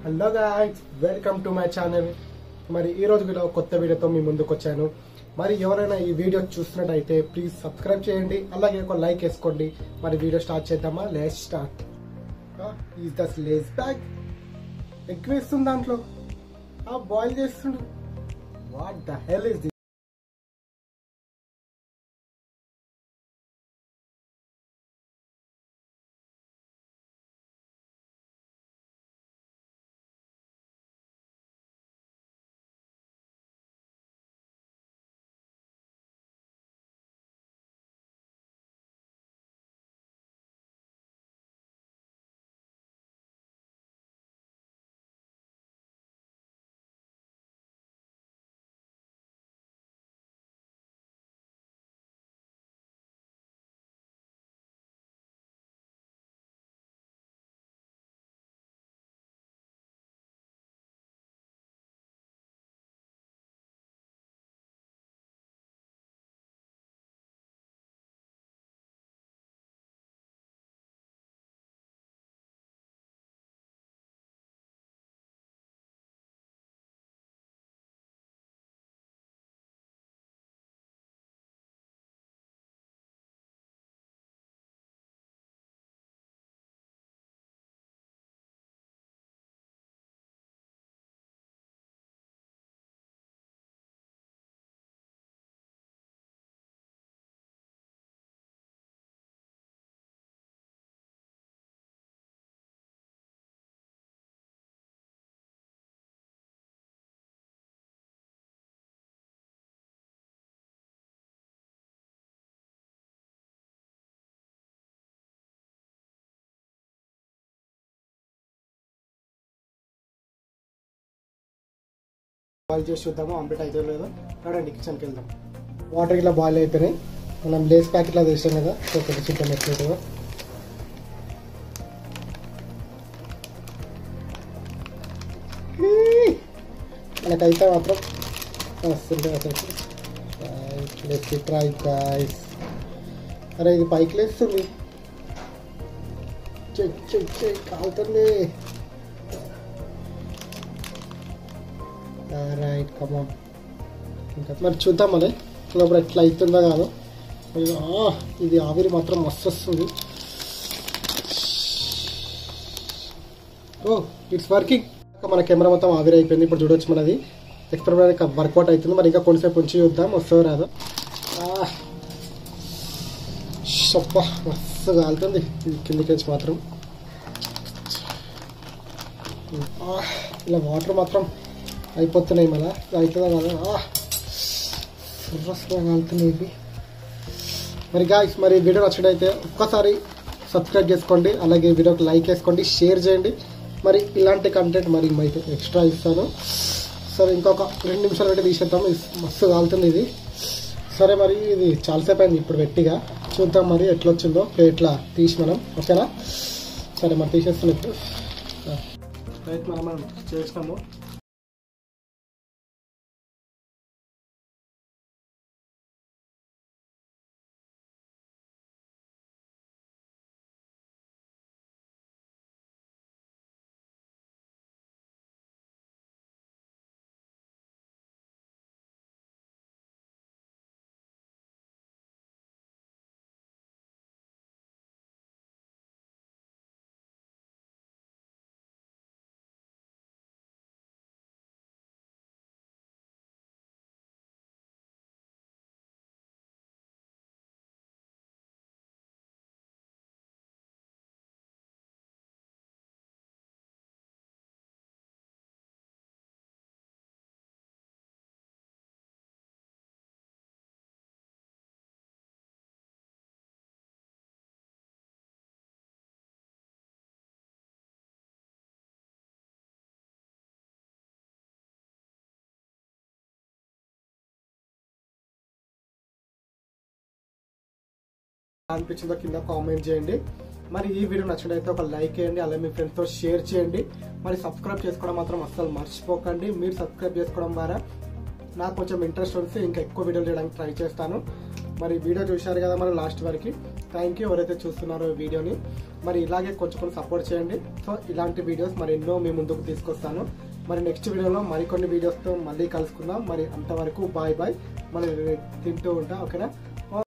hello guys welcome to my channel మరి ఈ రోజు కూడా ఒక కొత్త వీడియోతో మీ ముందుకు వచ్చాను మరి ఎవరైనా ఈ వీడియో చూస్తున్నట్టయితే ప్లీజ్ సబ్స్క్రైబ్ చేయండి అలాగే ఒక లైక్ వేసుకోండి మరి వీడియో స్టార్ట్ చేద్దామా Lays start is the Lays bag ఎక్కువ వేస్తుంది దాంట్లో బాయిల్ చేస్తుండు what the hell is the boil చేసి చూద్దాము ఆమ్లెట్ అయితే లేదో రండి కిచెన్కి వెళ్దాం వాటర్ ఇట్లా బాయిల్ అయిపోయినాయి మనం లేస్ ప్యాకెట్లో వేసాం కదా సో ఒకటి చూద్దాం ఎట్లా మనకైతే మాత్రం వస్తుంది అసలు లెట్స్ ట్రై గాయస్ అరే ఇది పైకి లేస్తుంది చెక్ చెక్ చెక్ కావుతుంది రైట్ కమాన్ ఇంకా మరి చూద్దాం మరి లోపల ఎట్లా అవుతుందో కాదు అయ్యో, ఆ, ఇది ఆవిరి మాత్రం మస్తు వస్తుంది ఓ ఇట్స్ వర్కింగ్ మన కెమెరా మొత్తం ఆవిరి అయిపోయింది ఇప్పుడు చూడొచ్చు మనది ఎక్స్పెరిమెంట్ వర్కౌట్ అవుతుంది మరి ఇంకా కొంచెంసేపు ఉంచి చూద్దాం వస్తుందో రాదు సొప్ప మస్తు కాలుతుంది ఇది కిందికి వచ్చి మాత్రం ఆ, ఇలా వాటర్ మాత్రం అయిపోతున్నాయి మళ్ళా ఇది అవుతుందా కదా సర్రస్గా కాలుతున్నాయి ఇవి మరి గాయస్ మరి వీడియో నచ్చినట్టయితే ఒక్కసారి సబ్స్క్రైబ్ చేసుకోండి అలాగే వీడియోకి లైక్ వేసుకోండి షేర్ చేయండి మరి ఇలాంటి కంటెంట్ మరి అయితే ఎక్స్ట్రా ఇస్తాను సరే ఇంకొక రెండు నిమిషాలు పెట్టి తీసేద్దాం ఇది మస్తు కాలుతుంది ఇది సరే మరి ఇది చాలాసేపు అయింది ఇప్పుడు పెట్టిగా చూద్దాం మరి ఎట్లా వచ్చిందో ప్లేట్లా తీసి మనం ఓకేనా సరే మరి తీసేస్తున్నాం ఇప్పుడు రైట్ మనం మనం చేసినాము అనిపించిందో కింద కామెంట్ చేయండి మరి ఈ వీడియో నచ్చినట్లయితే ఒక లైక్ చేయండి అలాగే మీ ఫ్రెండ్స్తో షేర్ చేయండి మరి సబ్స్క్రైబ్ చేసుకోవడం మాత్రం అస్సలు మర్చిపోకండి మీరు సబ్స్క్రైబ్ చేసుకోవడం ద్వారా నాకు కొంచెం ఇంట్రెస్ట్ వస్తే ఇంకా ఎక్కువ వీడియోలు చేయడానికి ట్రై చేస్తాను మరి వీడియో చూశారు కదా మరి లాస్ట్ వరకు థ్యాంక్ యూ ఎవరైతే చూస్తున్నారో ఈ వీడియోని మరి ఇలాగే కొంచెం కొంచెం సపోర్ట్ చేయండి సో ఇలాంటి వీడియోస్ మరి ఎన్నో మీ ముందుకు తీసుకొస్తాను మరి నెక్స్ట్ వీడియోలో మరికొన్ని వీడియోస్తో మళ్ళీ కలుసుకుందాం మరి అంతవరకు బాయ్ బాయ్ మరి తింటూ ఉంటా ఓకేనా